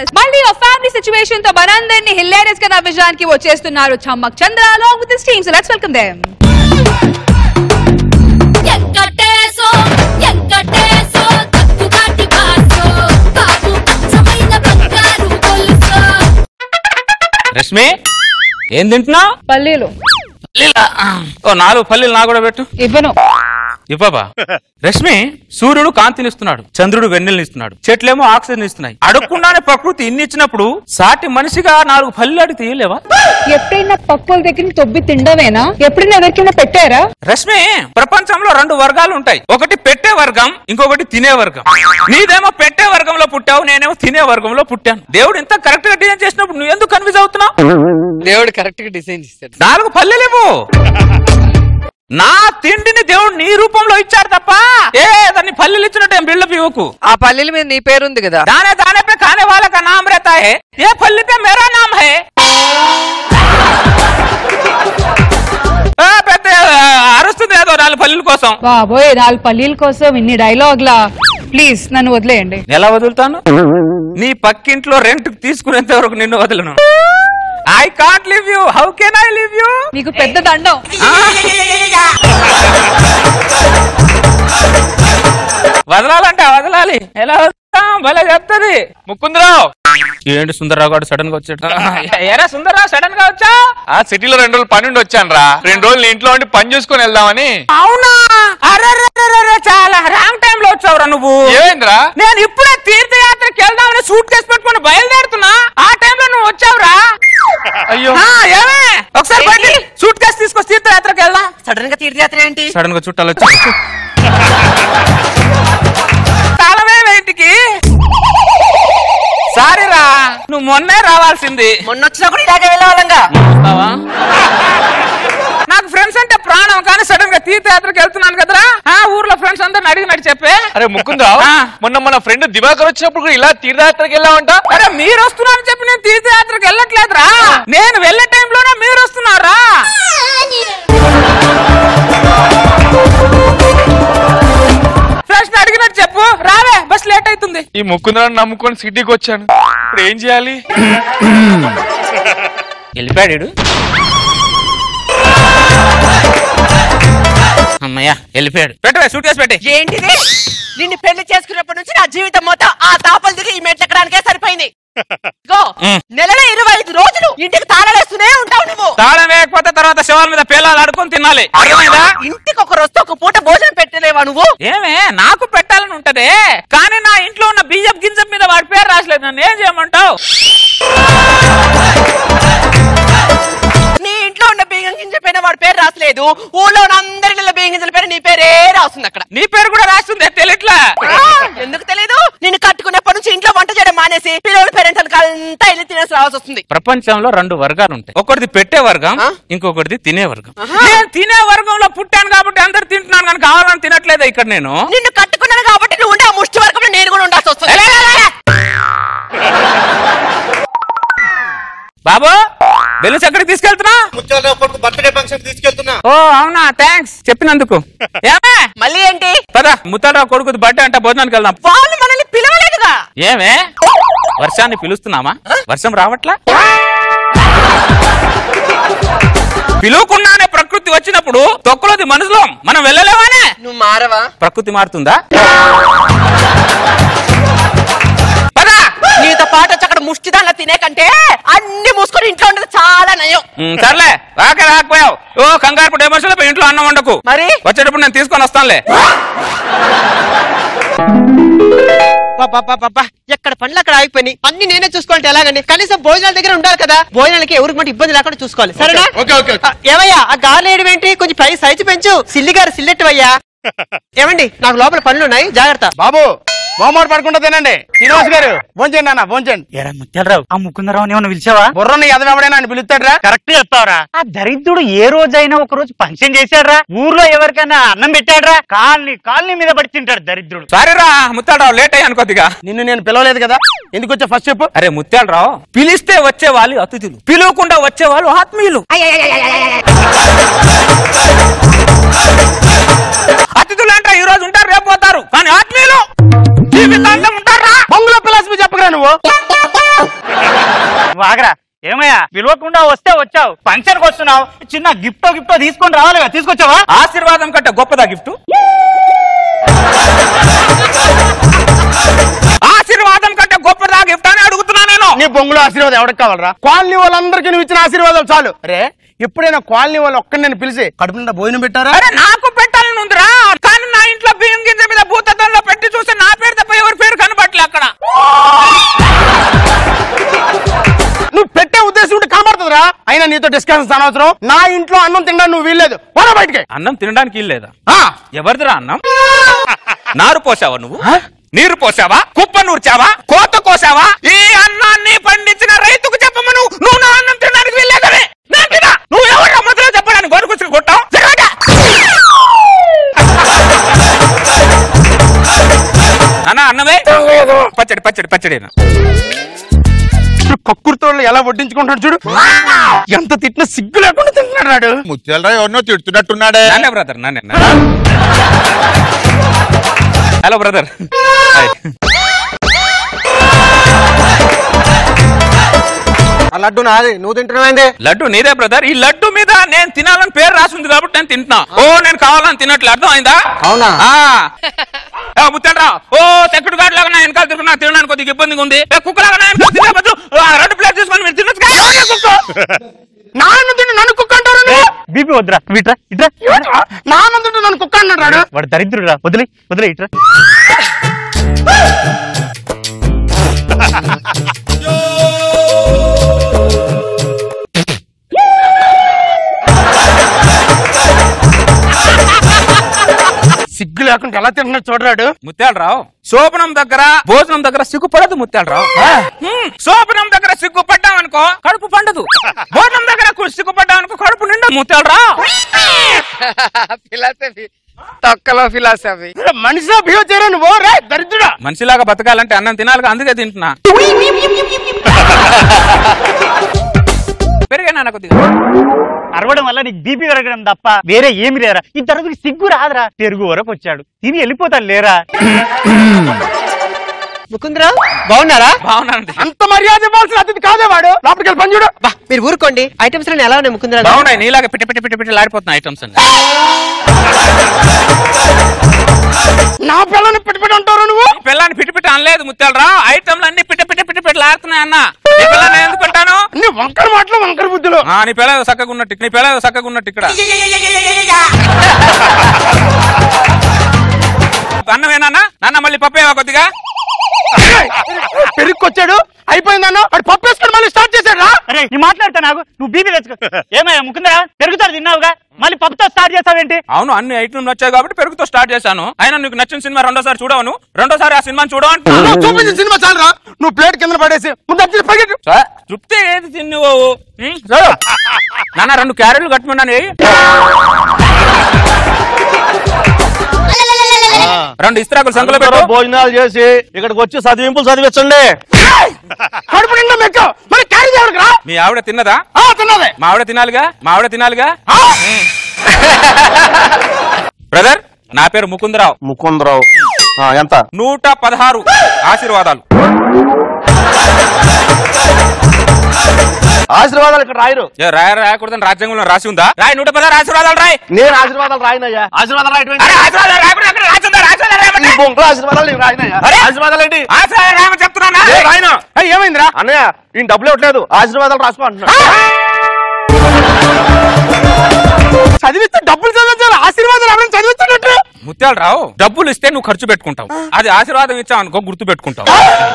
మళ్ళీ ఓ family situation తో మనందరినీ హిలేరియస్ గా నవ్వించడానికి వచ్చేస్తున్నారు Chammak Chandra along with his team so let's welcome them ఎంకటేశో ఎంకటేశో తక్కుగాటి బాసో బాబు అచ్చమైన బంగారు గొలుసో రష్మి ఏం తింటున్నావు పల్లీలు ఓ నాలుగు పల్లీలు నా కూడా పెట్టు ఇవ్వను ఇవ్వబా రష్మి సూర్యుడు కాంతినిస్తున్నాడు చంద్రుడు వెన్నెలనిస్తున్నాడు చెట్లేమో ఆక్సిజన్ ఇస్తున్నాయి అడగకుండానే ప్రకృతి ఇన్ని ఇచ్చినప్పుడు సాటి మనిషిగా నాలుగు పల్లీలు అడిగి తీయలేవా ఎప్పుడైనా పప్పుల దగ్గర తొబ్బి తిండమేనా ఎప్పుడైనా ఎవరికైనా పెట్టారా రష్మి ప్రపంచంలో రెండు వర్గాలు ఉంటాయి ఒకటి పెట్టే వర్గం ఇంకొకటి తినే వర్గం నీదేమో పెట్టే వర్గంలో పుట్టావు నేనేమో తినే వర్గంలో పుట్టాను దేవుడు ఇంత కరెక్ట్ గా డిజైన్ చేసినప్పుడు నువ్వు ఎందుకు కన్ఫ్యూజ్ అవుతున్నావు దేవుడు కరెక్ట్ గా డిజైన్ చేస్తాడు నాలుగు పల్లెలేమో నా తిండిని దేవుడు నీ రూపంలో ఇచ్చాడు తప్ప ఏ దాన్ని పల్లెలు ఇచ్చినట్టు ఏం బిల్డప్ ఇవ్వకు ఆ పల్లెల మీద నీ పేరు ఉంది కదా दाने दाने पे खाने वाला का नाम रहता है ये फल्ली पे मेरा नाम है ఆ, పెద్ద ఆ, అరుస్తుంది ఏదో నాలుగు పల్లెల కోసం బాబోయ్ నాలుగు పల్లీల కోసం ఇన్ని డైలాగ్లా ప్లీజ్ నన్ను వదిలేయండి ఎలా వదులుతాను నీ పక్కింట్లో రెంట్ తీసుకునేంత వరకు నిన్ను వదలను I can't leave you how can I leave you మీకు పెద్ద దండం వదలాలంటే వదలాలి ఎలా వదులుతాం భలే చెప్తది ముకుందరావు ఏంటి సుందరరావు గారు సడన్ గా వచ్చాడు ఎరా సుందరరావు సడన్ గా వచ్చా ఆ సిటీలో రెండు రోజులు పని ఉండి వచ్చాను రా రెండు రోజులు ఇంట్లో ఉండి పని చూసుకొని వెళ్దామని అవునా అరే రే, రే, రే, రే, చాలా రాంగ్ టైం లో వచ్చావురా నువ్వు ఏమైందిరా నేను ఇప్పుడే తీర్థయాత్రకి వెళ్దామని సూట్ కేసు పెట్టుకొని బయలుదేరుతున్నా ఆ టైంలో నువ్వు వచ్చావురా అయ్యో ఆ, ఏమే ఒకసారి బయటికి సూట్ కేసు తీసుకొచ్చి తీర్థయాత్రకి వెళ్దాం సడన్ గా తీర్థయాత్ర ఏంటి సడన్ గా చుట్టాలు వచ్చి తాళమే ఇంటికి సారీ రా నువ్వు మొన్నే రావాల్సింది మొన్న వచ్చినా కూడా ఇలాగే వెళ్ళాలంగా వస్తావా? నాకు ఫ్రెండ్స్ అంటే ప్రాణం కానీ సడన్ గా తీర్థయాత్రకి వెళ్తున్నాను కదరా ఆ ఊర్లో ఫ్రెండ్స్ అందరిని అడిగినట్టు చెప్పే అరే ముకుందరావు ఆ. మొన్న మన ఫ్రెండ్ దివాకర్ వచ్చినప్పుడు కూడా ఇలా తీర్థయాత్రకి వెళ్ళావంట అరే మీరు వస్తున్నారని చెప్పి నేను తీర్థయాత్రకి వెళ్ళట్లేదురా నేను వెళ్ళే టైంలోనే మీరు వస్తున్నారా ప్రశ్న అడిగినట్టు చెప్పు రావే బస్ లేట్ అవుతుంది ఈ ముకుందరాన్ని నమ్ముకొని సిటీకి వచ్చాను ఇప్పుడు ఏం చేయాలి వెళ్ళిపోయాడు అమ్మయ్యా వెళ్ళిపోయాడు పెట్టవే సూట్ కేసు పెట్టి ఏంటిది నిన్ను పెళ్లి చేసుకున్నప్పటి నుంచి నా జీవితం మొత్తం ఆ తాపలు దిగి ఈ మెట్లు ఎక్కడానికే సరిపోయింది ఇగో, మ్. నెలలో ఇరవై ఐదు రోజులు ఇంటికి తాళవేస్తూనే ఉంటావు నువ్వు తాళం వేయకపోతే తర్వాత శవాల మీద పేలాలు ఆడుకొని తినాలి అర్థమైందా ఇంటికి ఒక రోజు ఒక పూట భోజనం పెట్టలేవా నువ్వు ఏమే నాకు పెట్టాలని ఉంటదే కానీ నా ఇంట్లో ఉన్న బియ్యం గింజం మీద వాడి పేరు రాసలేదు నన్ను ఏం చేయమంటావు నీ ఇంట్లో ఉన్న బియ్యం గింజ పైన వాడి పేరు రాసలేదు ఊళ్ళో ఉన్న అందరి ఇళ్ళ బియ్యం గింజల పేరు నీ పేరే రాస్తుంది అక్కడ నీ పేరు కూడా రాస్తుంది తెలియట్లా ఆ, ఎందుకు తెలియదు నిన్ను కట్టుకున్నప్పటి నుంచి ఇంట్లో వంట చేయడం మానేసి పిల్లల పేరెంట్స్ అంతా ఇల్లు తినేసి రావాల్సి వస్తుంది ప్రపంచంలో రెండు వర్గాలు ఉంటాయి ఒకటిది పెట్టే వర్గం ఆ? ఇంకొకటిది తినే వర్గం నేను తినే వర్గంలో పుట్టాను కాబట్టి అందరు తింటున్నాను కానీ కావాలని తినట్లేదు ఇక్కడ నేను నిన్ను కట్టుకున్నాను కాబట్టి నువ్వు ఉండే ఆ ముష్టి వర్గంలో నేను కూడా ఉండాల్సి వస్తుంది లే, లే, లే, లే. బాబు బెలూన్స్ ఎక్కడికి తీసుకెళ్తున్నా ముత్యాలరావు కొడుకు బర్త్డే ఫంక్షన్ తీసుకెళ్తున్నా ఓ అవునా థ్యాంక్స్ చెప్పినందుకు ఏమే మళ్ళీ ఏంటి పద ముత్తారావు కొడుకు బర్త్డే అంటే భోజనానికి వెళ్దాం వాళ్ళు మనల్ని పిలవలేదుగా ఏమే వర్షాన్ని పిలుస్తున్నామా వర్షం రావట్లా పిలువకుండానే ప్రకృతి వచ్చినప్పుడు తొక్కలోది మనుషులం మనం వెళ్ళలేవానే నువ్వు మారవా ప్రకృతి మారుతుందా పదా నీతో పాటు వచ్చి అక్కడ ముష్టిదాన్లా తినే కంటే అన్ని మూసుకొని ఇంట్లో ఉండదు చాలా నయం ఉమ్, సర్లే రాకే రాకపోయావు ఓ కంగారు పడే మనుషులు ఇంట్లో అన్నం వండకు మరి? వచ్చేటప్పుడు నేను తీసుకొని వస్తానులే పాపా ఎక్కడ పనులు అక్కడ ఆగిపోయినాయి అన్ని నేనే చూసుకోవాలంటే ఎలాగండి కనీసం భోజనాల దగ్గర ఉండాలి కదా భోజనాలకి ఎవరికి మటు ఇబ్బంది లేకుండా చూసుకోవాలి సరేనా ఓకే ఓకే ఆ, ఏమయ్యా ఆ గాలి వేయడం ఏంటి కొంచెం పై సైజు పెంచు సిల్లి గారు సిల్లెట్టువయ్యా ఏమండి నాకు లోపల పనులు ఉన్నాయి జాగ్రత్త బాబు మోమోడు పడకుండా తినండి శ్రీనివాస్ గారు భోంచండి అన్న భోంచండి ఎరా ముత్యాలరావు ఆ ముకుందరావుని ఏమన్నా పిలిచావా బుర్రని ఎదవెవడైనా అని పిలుస్తాడ్రా కరెక్ట్ చెప్తావరా ఆ దరిద్రుడు ఏ రోజైనా ఒక రోజు ఫంక్షన్ చేశాడ్రా ఊర్లో ఎవరికైనా అన్నం పెట్టాడ్రా కాలనీ కాలనీ మీద పడి తింటాడు దరిద్రుడు సరేరా ముత్తాలరావు లేట్ అయ్యాను కొద్దిగా నిన్ను నేను పిలవలేదు కదా ఎందుకు వచ్చా ఫస్ట్ చెప్పు అరే ముత్యాలరావు పిలిస్తే వచ్చే వాళ్ళు అతిథులు పిలువకుండా వచ్చే వాళ్ళు ఆత్మీయులు అతిథులు అంటే ఈ రోజు ఉంటారు రేపు పోతారు కానీ ఆత్మీయులు జీవితాంతం ఉంటారా బొంగులో ఫిలాసఫీ చెప్పగరా నువ్వు పిలవకుండా వస్తే వచ్చావు ఫంక్షన్ కి వస్తున్నావు చిన్న గిఫ్ట్ గిఫ్ట్ తీసుకొని రావాలి కదా తీసుకొచ్చావా ఆశీర్వాదం కంటే గొప్పదా గిఫ్ట్ ఆశీర్వాదం కంటే గొప్పదా గిఫ్ట్ అని అడుగుతున్నా నేను నీ బొంగులో ఆశీర్వాదం ఎవరికి కావాలరా కాలనీ వాళ్ళందరికీ నువ్వు ఇచ్చిన ఆశీర్వాదాలు చాలు రే ఎప్పుడైనా కాలనీ వాళ్ళు ఒక్కడిని నేను పిలిచి కడుపు నిండా భోజనం పెట్టారా అరే నాకు పెట్టాలని ఉందిరా కానీ నా ఇంట్లో బియ్యం గింజ మీద భూతత్వంలో పెట్టి చూస్తే నా పేరు తప్ప ఎవరి పేరు కనబట్లే అక్కడ నువ్వు పెట్టే ఉద్దేశం ఉంటే కనబడుతుందిరా అయినా నీతో డిస్కషన్స్ అనవసరం నా ఇంట్లో అన్నం తినడానికి నువ్వు వీల్లేదు పోరా బయటికి అన్నం తినడానికి ఇల్లేదా ఆ, ఎవరిదిరా అన్నం నారు పోసావా నువ్వు నీరు పోసావా కుప్ప నూర్చావా కోత కోసావా ఈ అన్నాన్ని పండించిన రైతుకు చెప్పమను నువ్వు నా అన్నం తినడానికి వెళ్ళేదని నేను తినా నువ్వు ఎవరు మధ్యలో చెప్పడానికి గొడుగుచ్చుకు కొట్టావు అన్న అన్నమే పచ్చడి పచ్చడి పచ్చడి ఇప్పుడు కక్కుర్తోళ్ళు ఎలా వడ్డించుకుంటాడు చూడు ఎంత తిట్టినా సిగ్గు లేకుండా తింటున్నాడు వాడు. ముత్యాలరావు ఎవరినో తిడుతున్నట్టున్నాడే నాన్నే బ్రదర్ నాన్నే హలో బ్రదర్ ఆ లడ్డు నాది నువ్వు తింటున్నావేంది లడ్డు నీదే బ్రదర్ ఈ లడ్డు మీద నేను తినాలని పేరు రాసింది కాబట్టి నేను తింటున్నా ఓ నేను కావాలని తినట్లు అర్థమైందా అవునా? ముత్తండ్రా ఓ తెక్కుడు గాడి లాగా నా వెనకాల తిరుగుతున్నా తినడానికి కొద్దిగా ఇబ్బందిగా ఉంది ఏ, కుక్కలాగా నా వెనకాల తినే బదులు, ఆ, రెండు ప్లేట్ తీసుకొని మీరు తినొచ్చు కదా? నాన్న తిండి నన్ను కుక్క అంటారు నువ్వు? బీపీ వద్దురా ఇట్రా ఇట్రా నాన్న తిండి నన్ను కుక్క అన్నాడు వాడు. వాడు దరిద్రుడురా వదిలే వదిలే ఇట్రా సిగ్గు లేకుండా ఎలా తింటున్నాడు చూడరాడు ముత్యాలరావు శోభనం దగ్గర భోజనం దగ్గర సిగ్గుపడదు ముత్యాలరావు హ్మ్, శోభనం దగ్గర సిగ్గుపడ్డాం అనుకో కడుపు పండదు భోజనం దగ్గర కు- సిగ్గుపడ్డాం అనుకో కడుపు నిండదు ముత్యాలరావు ఫిలాసఫీ తొక్కలో ఫిలాసఫీ మనిషిలో బిహేవ్ చేయరా నువ్వు రే దరిద్రుడా మనిషిలాగా బతకాలంటే అన్నం తినాలిగా అందుకే తింటున్నా పెరిగానా కొద్దిగా అరవడం వల్ల నీకు బీపీ పెరగడం తప్ప వేరే ఏమి లేరా ఈ తరగతికి సిగ్గు రాదురా పెరుగు వరకు వచ్చాడు తిని వెళ్ళిపోతాడు లేరా ముకుందరావు బాగున్నారా బాగున్నానండి అంత మర్యాద ఇవ్వాల్సిన అతిథి కాదే వాడు లోపలికి వెళ్ళి పని చూడు బా మీరు ఊరుకోండి ఐటమ్స్ అన్ని ఎలా ఉన్నాయి ముకుందరావు బాగున్నాయి నీలాగా పిట్టి పిట్టి పిట్టి పిట్టి లాడిపోతున్నాయి ఐటమ్స్ అన్ని నా పిల్లని పెట్టుబడి అంటారు నువ్వు ఈ పిల్లాన్ని పిట్టి పిట్టి అనలేదు ముత్యాలరా ఐటమ్లు అన్ని పిట్టి పిట్టి పిట్టి పిట్టి లాడుతున్నాయి అన్న నీ పిల్లని నేను ఎందుకు పెట్టాను నీ వంకర మాటలు వంకర బుద్ధులు ఆ, నీ పిల్ల ఏదో చక్కగా ఉన్నట్టు నీ పిల్ల ఏదో చక్కగా ఉన్నట్టు ఇక్కడ అన్నమేనా నాన్న మళ్ళీ పప్పేవా కొద్దిగా పెరుక్కొచ్చాడు అయిపోయిందన్న వాడు పప్పు వేసుకొని మళ్ళీ స్టార్ట్ చేశాడు రా అరే నీ మాట్లాడతా నాకు నువ్వు బీపీ తెచ్చుకో ఏమయ్యా ముకుందరా పెరుగుతాడు తిన్నావుగా మళ్ళీ పప్పుతో స్టార్ట్ చేస్తావేంటి అవును అన్ని ఐటమ్ నచ్చాయి కాబట్టి పెరుగుతో స్టార్ట్ చేశాను అయినా నీకు నచ్చిన సినిమా రెండోసారి చూడవను రెండోసారి ఆ సినిమాని చూడవు నువ్వు అంటున్నాను చూపించిన సినిమా చాలు రా నువ్వు ప్లేట్ కింద పడేసి ముందు వచ్చి పైకి సార్, తృప్తి ఏది తిన్నువు నాన్న రెండు క్యారెట్లు కట్టమన్నాను ఏయ్. రెండు ఇస్త్రాకులు సంకలో పెట్టు భోజనాలు చేసి ఇక్కడికి వచ్చి చదివింపులు చదివించండి కడుపు నిండా మెక్క మరి క్యారీ చేయడానికి రా మీ ఆవిడ తిన్నదా ఆ, తిన్నదే మా ఆవిడ తినాలిగా మా ఆవిడ తినాలిగా బ్రదర్ నా పేరు ముకుందరావు ముకుందరావు ఆ, ఎంత నూట పదహారు ఆశీర్వాదాలు ఆశీర్వాదాలు ఇక్కడ రాయరు ఏ, రాయ రాయకూడదని రాజ్యాంగంలో రాసి ఉందా రాయ్ నూట పదహారు ఆశీర్వాదాలు రాయ్ నేను ఆశీర్వాదాలు రాయినయ్యా ఆశీర్వాదాలు రాయటం అరే, ఆశీర్వాదాలు రాయకూడదు, అక్కడ రాసి ఉందా? ఆశీర్వాదాలు రాయమంటే? ఈ బొంకులో ఆశీర్వాదాలు నీకు రాయినయ్యా అరే! ఆశీర్వాదాలు ఏంటి ఆశీర్వాదాలు రాయమని చెప్తున్నానా ఏ, రాయను ఏయ్, ఏమైందిరా అన్నయ్య ఈయన డబ్బులు ఇవ్వట్లేదు ఆశీర్వాదాలు రాసుకో అంటున్నా చదివిస్తే డబ్బులు చదివించాలి ఆశీర్వాదాలు ఎవరైనా చదివించినట్టు ముత్యాలు రావు డబ్బులు ఇస్తే నువ్వు ఖర్చు పెట్టుకుంటావు అది ఆశీర్వాదం ఇచ్చావు అనుకో గుర్తు పెట్టుకుంటావు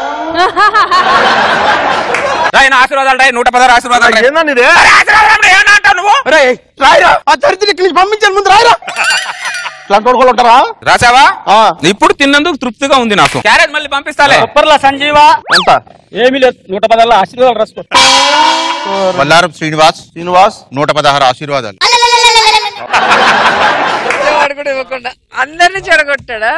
రాయన ఆశీర్వాదాలు రాయి నూట పదహారు ఆశీర్వాదాలు రాయి. ఏందండి ఇదే అరే, ఆశీర్వాదాలు అంటే ఏమన్నా అంటావు నువ్వు రే రాయరా ఆ దరిద్రుడి ఇక్కడి నుంచి పంపించాను ముందు రాయరా ఇట్లాంటి కొడుకులు ఉంటారా రాసావా ఆ. ఇప్పుడు తిన్నందుకు తృప్తిగా ఉంది నాకు క్యారేజ్ మళ్ళీ పంపిస్తాలే సూపర్లా సంజీవా ఎంత ఏమీ లేదు నూట పదాల ఆశీర్వాదాలు రాసుకో వల్లారం శ్రీనివాస్ శ్రీనివాస్ నూట పదహారు ఆశీర్వాదాలు వాడు కూడా ఇవ్వకుండా అందరిని చెడగొట్టాడా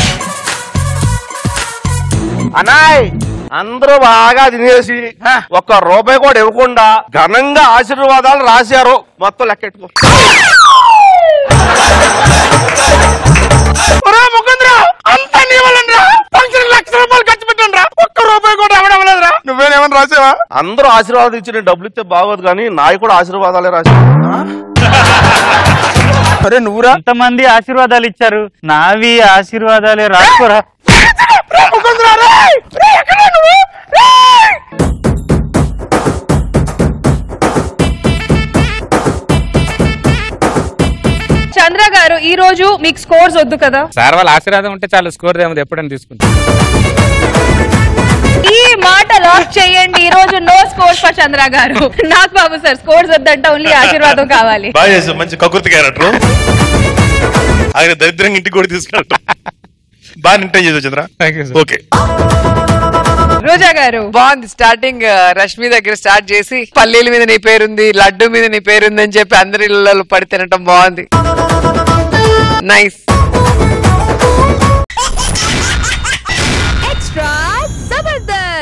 అనాయ్ అందరూ బాగా తినేసి ఒక్క రూపాయి కూడా ఇవ్వకుండా ఘనంగా ఆశీర్వాదాలు రాశారు మొత్తం లెక్కెట్టుకో ఒరే ముకుంద్రా అంతా నీ వల్లనరా ఫంక్షన్ లక్ష రూపాయలు ఖర్చు పెట్టండి రా ఒక్క రూపాయి కూడా ఎవడవలేదురా నువ్వేనేమని రాసావా అందరూ ఆశీర్వాదం ఇచ్చి నేను డబ్బులు ఇస్తే బాగోదు కానీ నాయి కూడా ఆశీర్వాదాలే రాసి అరే నువ్వురా ఎంతమంది ఆశీర్వాదాలు ఇచ్చారు నావి ఆశీర్వాదాలే రాసుకోరా చంద్ర గారు ఈ రోజు మీకు స్కోర్స్ వద్దు కదా సార్ వాళ్ళ ఆశీర్వాదం ఉంటే చాలు స్కోర్ ఏమో ఎప్పుడైనా తీసుకుంటా ఈ మాట లాక్ చేయండి ఈ రోజు నో స్కోర్స్ ఫర్ చంద్ర గారు నాకు బాబు సార్ స్కోర్స్ వద్దంట ఓన్లీ ఆశీర్వాదం కావాలి బాగా చేసావు మంచి కకుర్తి క్యారెక్టర్ ఆయన దరిద్రంగా ఇంటికి కూడా తీసుకెళ్ళటం బాగా నింటే చేసావు చంద్ర ఓకే రోజా గారు బాగుంది స్టార్టింగ్ రష్మి దగ్గర స్టార్ట్ చేసి పల్లీల మీద నీ పేరుంది లడ్డు మీద నీ పేరుంది అని చెప్పి అందరి ఇళ్ళలో పడి తినటం బాగుంది నైస్